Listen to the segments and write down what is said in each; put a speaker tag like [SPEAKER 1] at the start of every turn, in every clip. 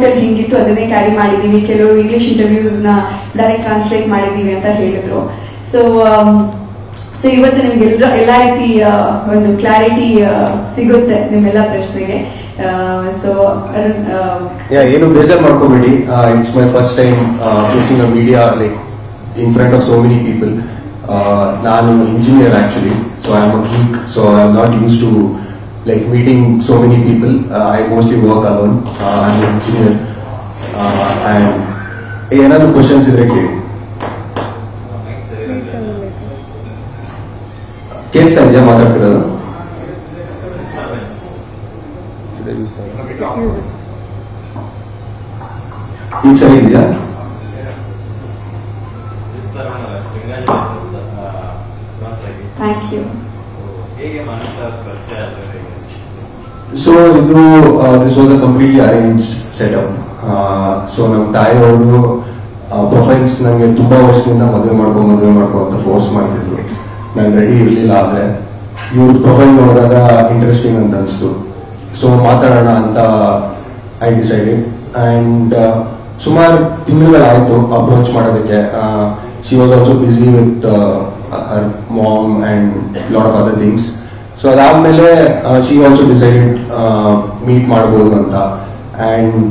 [SPEAKER 1] ಹಿಂಗಿತ್ತು ಅದನ್ನೇ ಕ್ಯಾರಿ ಮಾಡಿದೀವಿ ಕೆಲವರು ಇಂಗ್ಲಿಷ್ ಇಂಟರ್ವ್ಯೂಸ್ ನ ಡೈರೆಕ್ಟ್ ಟ್ರಾನ್ಸ್ಲೇಟ್ ಮಾಡಿದೀವಿ ಅಂತ ಹೇಳಿದ್ರು ಸೊ ಸೊ ಇವತ್ತು ನಿಮ್ಗೆ ಎಲ್ಲ ಎಲ್ಲಾ ರೀತಿ ಆ, ಒಂದು ಕ್ಲಾರಿಟಿ ಸಿಗುತ್ತೆ ನಿಮ್ಮೆಲ್ಲ ಪ್ರಶ್ನೆಗೆ ಸೊ ಅರುಣ್ ಆ,
[SPEAKER 2] ಯಾ ಏನು ಬೇಜಾರ್ ಮಾಡ್ಕೋಬೇಡಿ it's my first time facing a media like in front of so many people ನಾನು engineer actually so I am a geek so I am not used to like meeting so many people I mostly work alone I am engineer and ಏನಾದ್ರು questions ಇದ್ರೆ ಕೇಳಿ ಕೇಳಿಸ್ತಾ ಇದೆಯಾ ಮಾತಾಡ್ತಿರೋದು ಈಗ ಸರಿ ಇದೆಯಾ
[SPEAKER 1] ಥ್ಯಾಂಕ್ ಯು
[SPEAKER 3] ಹೇಗೆ ಮನಸ್ಸ ಪರಿಚಯ ಆದ್ರೆ ಹೇಗೆ?
[SPEAKER 2] ಸೊ ಇದು this was a completely arrange setup so ನಮ್ಮ ತಾಯಿಯವರು ಪ್ರೊಫೈಲ್ಸ್ ನಂಗೆ ತುಂಬಾ ವರ್ಷದಿಂದ ಮದುವೆ ಮಾಡ್ಕೊ ಮದುವೆ ಮಾಡ್ಕೊ ಅಂತ ಫೋರ್ಸ್ ಮಾಡ್ತಿದ್ರು ನಾನು ರೆಡಿ ಇರಲಿಲ್ಲ ಆದ್ರೆ ಇವ್ರ ಪ್ರೊಫೈಲ್ ನೋಡಿದಾಗ ಇಂಟ್ರೆಸ್ಟಿಂಗ್ ಅಂತ ಅನಿಸ್ತು ಸೊ ಮಾತಾಡೋಣ ಅಂತ ಐ ಡಿಸೈಡೆಡ್ ಅಂಡ್ ಸುಮಾರು ತಿಂಗಳುಗಳಾಯ್ತು ಅಪ್ರೋಚ್ ಮಾಡೋದಕ್ಕೆ she was also busy with her mom and lot of other things so ಅದಾದ್ಮೇಲೆ ಶಿ ಆಲ್ಸೋ ಡಿಸೈಡೆಡ್ ಮೀಟ್ ಮಾಡ್ಬೋದು ಅಂತ and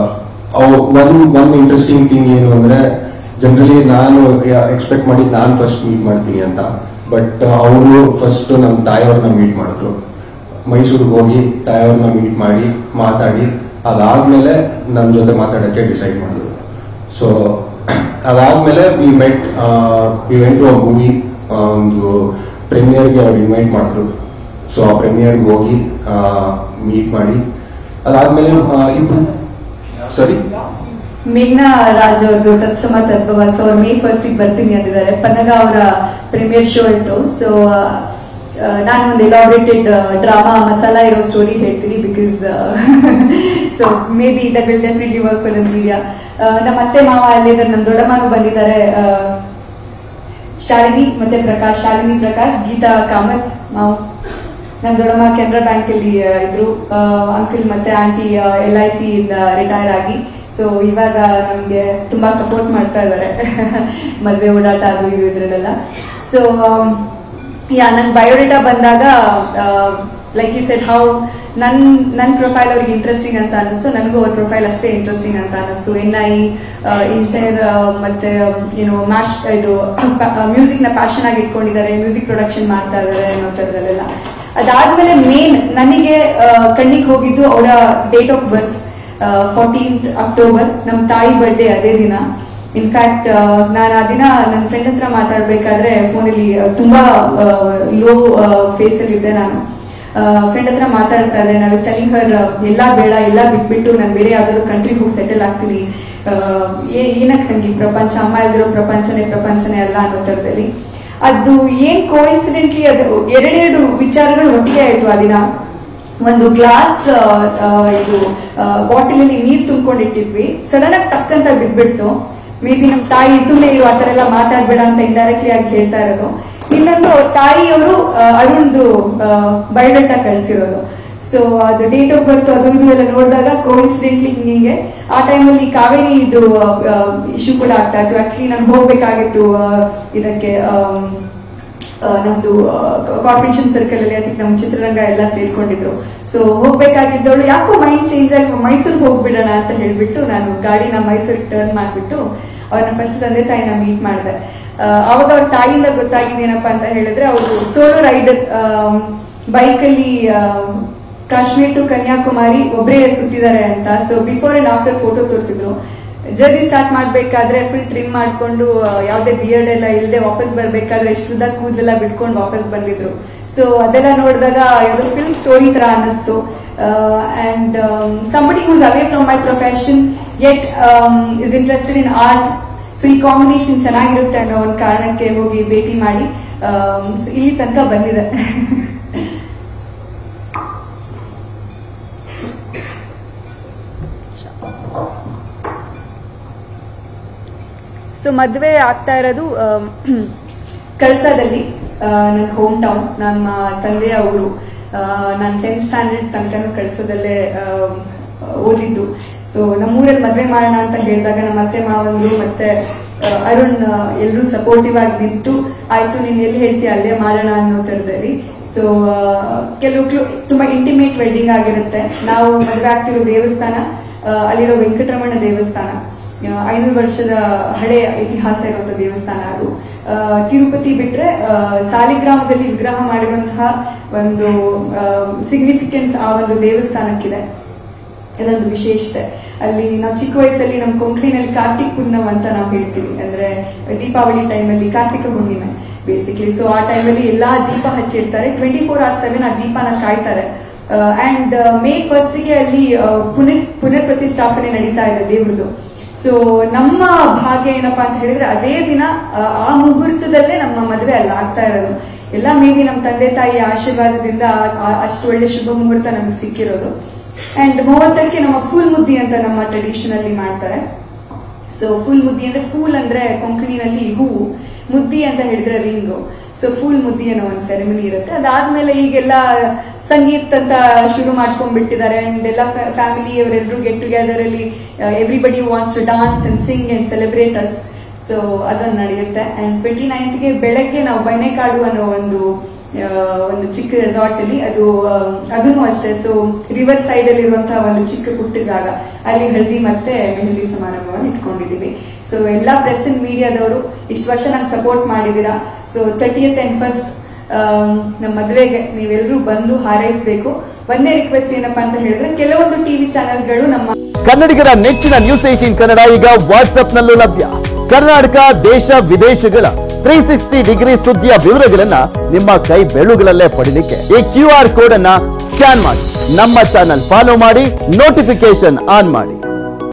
[SPEAKER 2] one one interesting thing ಏನು ಅಂದ್ರೆ ಜನರಲಿ ನಾನು ಎಕ್ಸ್ಪೆಕ್ಟ್ ಮಾಡಿದ್ ನಾನು ಫಸ್ಟ್ ಮೀಟ್ ಮಾಡ್ತೀನಿ ಅಂತ ಬಟ್ ಅವರು ಫಸ್ಟ್ ನಮ್ಮ ತಾಯಿಯವ್ರನ್ನ ಮೀಟ್ ಮಾಡಿದ್ರು ಮೈಸೂರಿಗೆ ಹೋಗಿ ತಾಯಿಯವ್ರನ್ನ ಮೀಟ್ ಮಾಡಿ ಮಾತಾಡಿ ಅದಾದ್ಮೇಲೆ ನನ್ನ ಜೊತೆ ಮಾತಾಡಕ್ಕೆ ಡಿಸೈಡ್ ಮಾಡಿದ್ರು ಸೊ ಅದಾದ್ಮೇಲೆ we met we went to a movie ಒಂದು ಪ್ರೀಮಿಯರ್ಗೆ ಅವ್ರು ಇನ್ವೈಟ್ ಮಾಡಿದ್ರು ಸೊ ಆ ಪ್ರೀಮಿಯರ್ಗೆ ಹೋಗಿ ಮೀಟ್ ಮಾಡಿ ಅದಾದ್ಮೇಲೆ ಆ, ಇಬ್ರು ಸರಿ
[SPEAKER 1] ಮೇಘ್ನಾ ರಾಜ್ ಅವ್ರದ್ದು ತತ್ಸಮ ತದ್ಭವ ಸೊ ಅವ್ರು ಮೇ ಫಸ್ಟ್ ಬರ್ತೀನಿ ಅಂದಿದ್ದಾರೆ ಪನ್ನಗ ಅವರ ಪ್ರೀಮಿಯರ್ ಶೋ ಇತ್ತು ಸೊ ನಾನು ಒಂದು ಎಲಾಬ್ರೇಟೆಡ್ ಡ್ರಾಮಾ ಮಸಾಲಾ ಇರೋ ಸ್ಟೋರಿ ಹೇಳ್ತೀನಿ because so maybe that will definitely work for the media ನಮ್ಮ ಅತ್ತೆ ಮಾವ ಅಲ್ಲಿದ್ದಾರೆ ನಮ್ಮ ದೊಡ್ಡಮ್ಮನೂ ಬಂದಿದ್ದಾರೆ ಆ, ಶಾಲಿನಿ ಮತ್ತೆ ಪ್ರಕಾಶ್ ಶಾಲಿನಿ ಪ್ರಕಾಶ್ ಗೀತಾ ಕಾಮತ್ ನಾವು ನಮ್ಮ ದೊಡ್ಡಮ್ಮ ಕೆನರಾ ಬ್ಯಾಂಕ್ ಅಲ್ಲಿ ಆ, ಇದ್ರು ಅಂಕಲ್ ಮತ್ತೆ ಆಂಟಿ ಎಲ್ ಐ ಸಿ ಇಂದ ರಿಟೈರ್ ಆಗಿ ಸೊ ಇವಾಗ ನಮ್ಗೆ ತುಂಬಾ ಸಪೋರ್ಟ್ ಮಾಡ್ತಾ ಇದ್ದಾರೆ ಮದ್ವೆ ಓಡಾಟ ಅದು ಇದು ಇದ್ರಲ್ಲೆಲ್ಲ ಸೊ ಯಾ ನನ್ ಬಯೋಡೇಟಾ ಬಂದಾಗ ಲೈಕ್ ಈ ಸೆಡ್ ಹೌ ನನ್ ನನ್ ಪ್ರೊಫೈಲ್ ಅವ್ರಿಗೆ ಇಂಟ್ರೆಸ್ಟಿಂಗ್ ಅಂತ ಅನಿಸ್ತು ನನಗೂ ಅವ್ರ ಪ್ರೊಫೈಲ್ ಅಷ್ಟೇ ಇಂಟ್ರೆಸ್ಟಿಂಗ್ ಅಂತ ಅನಿಸ್ತು ಎನ್ ಐ ಇಂಜಿನಿಯರ್ ಮತ್ತೆ ಏನು ಮ್ಯಾಶ್ ಇದು ಮ್ಯೂಸಿಕ್ ನ ಪ್ಯಾಷನ್ ಆಗಿ ಇಟ್ಕೊಂಡಿದ್ದಾರೆ ಮ್ಯೂಸಿಕ್ ಪ್ರೊಡಕ್ಷನ್ ಮಾಡ್ತಾ ಇದ್ದಾರೆ ಅನ್ನೋ ಥರದಲ್ಲೆಲ್ಲ ಅದಾದ್ಮೇಲೆ ಮೇನ್ ನನಗೆ ಕಣ್ಣಿಗೆ ಹೋಗಿದ್ದು ಅವರ date of birth fourteenth October ನಮ್ಮ ತಾಯಿ ಬರ್ಡೇ ಅದೇ ದಿನ ಇನ್ಫ್ಯಾಕ್ಟ್ ನಾನು ಆ ದಿನ ನನ್ನ ಫ್ರೆಂಡ್ ಹತ್ರ ಮಾತಾಡ್ಬೇಕಾದ್ರೆ ಫೋನಲ್ಲಿ ತುಂಬಾ ಲೋ ಫೇಸ್ ಅಲ್ಲಿ ಇದ್ದೆ ನಾನು ಫ್ರೆಂಡ್ ಹತ್ರ ಮಾತಾಡ್ತಾ ಇದ್ದೆ ನಾವು ಸ್ಟೆಲಿಂಗ್ ಹರ್ ಎಲ್ಲ ಬೇಡ ಎಲ್ಲ ಬಿಟ್ಬಿಟ್ಟು ನಾನು ಬೇರೆ ಯಾವ್ದಾದ್ರು ಕಂಟ್ರಿಗೆ ಹೋಗಿ ಸೆಟಲ್ ಆಗ್ತೀನಿ ಆ, ಏ- ಏನಕ್ಕೆ ನಂಗೆ ಈ ಪ್ರಪಂಚ ಅಮ್ಮ ಇಲ್ದಿರೋ ಪ್ರಪಂಚನೇ ಪ್ರಪಂಚನೇ ಅಲ್ಲ ಅನ್ನೋ ಥರದಲ್ಲಿ ಅದು ಏನ್ ಕೋಇನ್ಸಿಡೆಂಟ್ಲಿ ಅದು ಎರಡೆರಡು ವಿಚಾರಗಳು ಒಟ್ಟಿಗೆ ಆಯ್ತು ಆ ದಿನ ಒಂದು ಗ್ಲಾಸ್ ಇದು ಬಾಟಲ್ ಅಲ್ಲಿ ನೀರ್ ತುಂಬ್ಕೊಂಡಿಟ್ಟಿದ್ವಿ ಸಡನ್ ಆಗಿ ಟಕ್ಕಂತ ಬಿದ್ಬಿಡ್ತು ಮೇ ಬಿ ನಮ್ ತಾಯಿ ಸುಮ್ಮನೆ ಇರು ಆತರ ಎಲ್ಲ ಮಾತಾಡ್ಬೇಡ ಅಂತ ಇಂಡೈರೆಕ್ಟ್ಲಿ ಆಗಿ ಹೇಳ್ತಾ ಇರೋದು ಇನ್ನೊಂದು ಅವ್ರ ತಾಯಿಯವರು ಅರುಣ್ದು ಬಯೋಡೇಟಾ ಕಳಿಸಿರೋದು ಸೊ ಅದು ಡೇಟ್ ಆಫ್ ಬರ್ತ್ ಅದು ಇದು ಎಲ್ಲ ನೋಡಿದಾಗ ಕೋಇನ್ಸಿಡೆಂಟ್ಲಿ ಹಿಂಗೆ ಆ ಟೈಮಲ್ಲಿ ಕಾವೇರಿ ಇದು ಇಶ್ಯೂ ಕೂಡ ಆಗ್ತಾ ಇತ್ತು ಆಕ್ಚುಲಿ ನಾನು ಹೋಗ್ಬೇಕಾಗಿತ್ತು ಆ, ಇದಕ್ಕೆ ಆಮ್, ಆ, ನಮ್ದು ಕಾರ್ಪೊರೇಷನ್ ಸರ್ಕಲ್ ಅಲ್ಲಿ ಅದಕ್ಕೆ ನಮ್ಮ ಚಿತ್ರರಂಗ ಎಲ್ಲ ಸೇರ್ಕೊಂಡಿದ್ರು ಸೊ ಹೋಗ್ಬೇಕಾಗಿದ್ದವಳು ಯಾಕೋ ಮೈಂಡ್ ಚೇಂಜ್ ಆಗಿ ಮೈಸೂರಿಗೆ ಹೋಗ್ಬಿಡೋಣ ಅಂತ ಹೇಳ್ಬಿಟ್ಟು ನಾನು ಗಾಡಿನ ಮೈಸೂರಿಗೆ ಟರ್ನ್ ಮಾಡ್ಬಿಟ್ಟು ಅವ್ರನ್ನ ಫಸ್ಟ್ ತಂದೆ ತಾಯಿನ ಮೀಟ್ ಮಾಡಿದೆ ಅವಾಗ ಅವ್ರ ತಾಯಿಯಿಂದ ಗೊತ್ತಾಗಿದ್ದೇನಪ್ಪ ಅಂತ ಹೇಳಿದ್ರೆ ಅವರು ಸೋಲೋ ರೈಡರ್ ಬೈಕಲ್ಲಿ ಕಾಶ್ಮೀರ್ ಟು ಕನ್ಯಾಕುಮಾರಿ ಒಬ್ಬರೇ ಸುತ್ತಿದ್ದಾರೆ ಅಂತ so before and after photo ತೋರಿಸಿದ್ರು ಜರ್ನಿ ಸ್ಟಾರ್ಟ್ ಮಾಡ್ಬೇಕಾದ್ರೆ ಫುಲ್ ಟ್ರಿಮ್ ಮಾಡ್ಕೊಂಡು ಆ, ಯಾವ್ದೇ ಬಿಯರ್ಡ್ ಎಲ್ಲ ಇಲ್ಲದೆ ವಾಪಸ್ ಬರ್ಬೇಕಾದ್ರೆ ಇಷ್ಟುದ್ದ ಕೂದಲೆಲ್ಲ ಬಿಟ್ಕೊಂಡು ವಾಪಸ್ ಬಂದಿದ್ರು ಸೊ ಅದೆಲ್ಲ ನೋಡಿದಾಗ ಯಾವ್ದೋ ಫಿಲ್ಮ್ ಸ್ಟೋರಿ ತರ ಅನ್ನಿಸ್ತು and somebody whose away from my profession yet is interested in art so ಈ ಕಾಂಬಿನೇಷನ್ ಚೆನ್ನಾಗಿರುತ್ತೆ ಅನ್ನೋ ಒಂದು ಕಾರಣಕ್ಕೆ ಹೋಗಿ ಭೇಟಿ ಮಾಡಿ ಆಮ್, so ಇಲ್ಲಿ ತನಕ ಬಂದಿದೆ ಸೊ ಮದುವೆ ಆಗ್ತಾ ಇರೋದು ಆಮ್, ಕಳಸದಲ್ಲಿ ಆ, ನನ್ನ ಹೋಮ್ ಟೌನ್ ನಮ್ಮ ತಂದೆಯ ಊರು ನಾನು ಟೆಂತ್ ಸ್ಟ್ಯಾಂಡರ್ಡ್ ತನಕನೂ ಕಳಸದಲ್ಲೇ ಓದಿದ್ದು ಸೊ ನಮ್ಮೂರಲ್ಲಿ ಮದ್ವೆ ಮಾಡೋಣ ಅಂತ ಹೇಳಿದಾಗ ನಮ್ಮ ಅತ್ತೆ ಮಾವಂದ್ರು ಮತ್ತೆ ಆ, ಅರುಣ್ ಎಲ್ಲರೂ ಸಪೋರ್ಟಿವ್ ಆಗಿ ನಿಂತು ಆಯ್ತು ನೀನ್ ಎಲ್ಲಿ ಹೇಳ್ತೀಯ ಅಲ್ಲೇ ಮಾಡೋಣ ಅನ್ನೋ ತರದಲ್ಲಿ ಸೊ ಕೆಲವು ಕ್ಲು- ತುಂಬಾ ಇಂಟಿಮೇಟ್ ವೆಡ್ಡಿಂಗ್ ಆಗಿರುತ್ತೆ ನಾವು ಮದುವೆ ಆಗ್ತಿರೋ ದೇವಸ್ಥಾನ ಆ, ಅಲ್ಲಿರೋ ವೆಂಕಟರಮಣ ದೇವಸ್ಥಾನ ಐನೂರು ವರ್ಷದ ಹಳೆಯ ಇತಿಹಾಸ ಇರುವಂತ ದೇವಸ್ಥಾನ ಅದು ಆ, ತಿರುಪತಿ ಬಿಟ್ರೆ ಆ, ಸಾಲಿಗ್ರಾಮದಲ್ಲಿ ವಿಗ್ರಹ ಮಾಡಿರುವಂತಹ ಒಂದು ಸಿಗ್ನಿಫಿಕೆನ್ಸ್ ಆ ಒಂದು ದೇವಸ್ಥಾನಕ್ಕಿದೆ ಇದೊಂದು ವಿಶೇಷತೆ ಅಲ್ಲಿ ನಾವು ಚಿಕ್ಕ ವಯಸ್ಸಲ್ಲಿ ನಮ್ಮ ಕೊಂಕಣಿನಲ್ಲಿ ಕಾರ್ತಿಕ್ ಪೂರ್ಣಮ್ ಅಂತ ನಾವು ಹೇಳ್ತೀವಿ ಅಂದ್ರೆ ದೀಪಾವಳಿ ಟೈಮಲ್ಲಿ ಕಾರ್ತಿಕ ಹುಣ್ಣಿಮೆ ಬೇಸಿಕ್ಲಿ ಸೊ ಆ ಟೈಮಲ್ಲಿ ಎಲ್ಲಾ ದೀಪ ಹಚ್ಚಿರ್ತಾರೆ ಟ್ವೆಂಟಿ ಫೋರ್ ಅವರ್ಸ್ ಸೆವೆನ್ ಆ ದೀಪನ ಕಾಯ್ತಾರೆ ಅಂಡ್ ಮೇ ಫಸ್ಟ್ಗೆ ಅಲ್ಲಿ ಆ, ಪುನರ್ ಪುನರ್ ಪ್ರತಿಷ್ಠಾಪನೆ ನಡೀತಾ ಇದೆ ದೇವ್ರದ್ದು ಸೊ ನಮ್ಮ ಭಾಗ್ಯ ಏನಪ್ಪಾ ಅಂತ ಹೇಳಿದ್ರೆ ಅದೇ ದಿನ ಆ, ಆ ಮುಹೂರ್ತದಲ್ಲೇ ನಮ್ಮ ಮದುವೆ ಅಲ್ಲ ಆಗ್ತಾ ಇರೋದು ಎಲ್ಲ ಮೇ ಬಿ ನಮ್ಮ ತಂದೆ ತಾಯಿಯ ಆಶೀರ್ವಾದದಿಂದ ಆ- ಆ- ಅಷ್ಟು ಒಳ್ಳೆ ಶುಭ ಮುಹೂರ್ತ ನಮ್ಗೆ ಸಿಕ್ಕಿರೋದು ಅಂಡ್ ಮೂವತ್ತಕ್ಕೆ ನಮ್ಮ ಫುಲ್ ಮುದ್ದಿ ಅಂತ ನಮ್ಮ ಟ್ರೆಡಿಷನ್ ಅಲ್ಲಿ ಮಾಡ್ತಾರೆ ಸೊ ಫುಲ್ ಮುದ್ದಿ ಅಂದ್ರೆ ಫೂಲ್ ಅಂದ್ರೆ ಕೊಂಕಣಿನಲ್ಲಿ ಹೂವು ಮುದ್ದಿ ಅಂತ ಹೇಳಿದ್ರೆ ರಿಂಗು ಸೊ ಫುಲ್ ಮುದ್ದಿ ಅನ್ನೋ ಒಂದು ಸೆರೆಮನಿ ಇರುತ್ತೆ ಅದಾದ್ಮೇಲೆ ಈಗೆಲ್ಲ ಸಂಗೀತ ಅಂತ ಶುರು ಮಾಡ್ಕೊಂಡ್ಬಿಟ್ಟಿದ್ದಾರೆ ಅಂಡ್ ಎಲ್ಲ ಫ್ಯಾಮಿಲಿ ಅವರೆಲ್ಲರೂ ಗೆಟ್ ಟುಗೆದರ್ ಅಲ್ಲಿ everybody wants to dance and sing and celebrate us so ಅದೊಂದು ನಡೆಯುತ್ತೆ ಅಂಡ್ ಟ್ವೆಂಟಿ ನೈನ್ತ್ಗೆ ಬೆಳಗ್ಗೆ ನಾವು ಬೈನೆಕಾಡು ಅನ್ನೋ ಒಂದು ಆ, ಒಂದು ಚಿಕ್ಕ ರೆಸಾರ್ಟ್ ಅಲ್ಲಿ ಅದು ಅದನ್ನು ಅಷ್ಟೇ ಸೊ ರಿವರ್ ಸೈಡ್ ಅಲ್ಲಿ ಇರುವಂತಹ ಒಂದು ಚಿಕ್ಕ ಪುಟ್ಟ ಜಾಗ ಅಲ್ಲಿ ಹಳದಿ ಮತ್ತೆ ಮೆಹಂದಿ ಸಮಾರಂಭವನ್ನು ಇಟ್ಕೊಂಡಿದೀವಿ ಸೊ ಎಲ್ಲಾ ಪ್ರೆಸ್ ಅಂಡ್ ಮೀಡಿಯಾದವರು ಇಷ್ಟು ವರ್ಷ ನಂಗೆ ಸಪೋರ್ಟ್ ಮಾಡಿದೀರಾ ಸೊ ತರ್ಟಿಯತ್ ಅಂಡ್ ಫಸ್ಟ್ ನಮ್ಮ ಮದುವೆಗೆ ನೀವೆಲ್ಲರೂ ಬಂದು ಹಾರೈಸಬೇಕು ಒಂದೇ ರಿಕ್ವೆಸ್ಟ್ ಏನಪ್ಪಾ ಅಂತ ಹೇಳಿದ್ರೆ ಕೆಲವೊಂದು ಟಿವಿ ಚಾನೆಲ್ಗಳು ನಮ್ಮ
[SPEAKER 4] ಕನ್ನಡಿಗರ ನೆಚ್ಚಿನ ನ್ಯೂಸ್ ಏಟೀನ್ ಕನ್ನಡ ಈಗ ವಾಟ್ಸ್ಆಪ್ನಲ್ಲೂ ಲಭ್ಯ ಕರ್ನಾಟಕ ದೇಶ ವಿದೇಶಗಳ ತ್ರೀ ಸಿಕ್ಸ್ಟಿ ಡಿಗ್ರಿ ಸುದ್ದಿಯ ವಿವರಗಳನ್ನ ನಿಮ್ಮ ಕೈ ಬೆಳುಗಳಲ್ಲೇ ಪಡಿಲಿಕ್ಕೆ ಈ ಕ್ಯೂ ಆರ್ ಕೋಡ್ ಅನ್ನ ಸ್ಕ್ಯಾನ್ ಮಾಡಿ ನಮ್ಮ ಚಾನಲ್ ಫಾಲೋ ಮಾಡಿ ನೋಟಿಫಿಕೇಶನ್ ಆನ್ ಮಾಡಿ